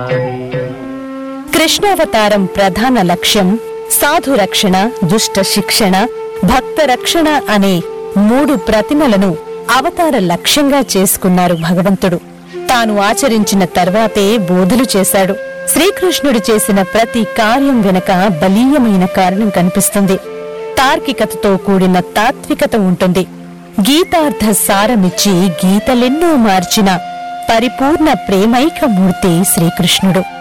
కృష్ణావతారం ప్రధాన లక్ష్యం సాధు రక్షణ దుష్ట శిక్షణ భక్త రక్షణ అనే మూడు ప్రతిమలను అవతార లక్ష్యంగా చేసుకున్నారు భగవంతుడు తాను ఆచరించిన తర్వాతే బోధలు చేశాడు శ్రీకృష్ణుడు చేసిన ప్రతి కార్యం వెనక బలీయమైన కారణం కనిపిస్తుంది తార్కికతతో కూడిన తాత్వికత ఉంటుంది గీతార్థ సారమిచ్చి గీతలెన్నో మార్చిన పరిపూర్ణ ప్రేమైక మూర్తి శ్రీకృష్ణుడు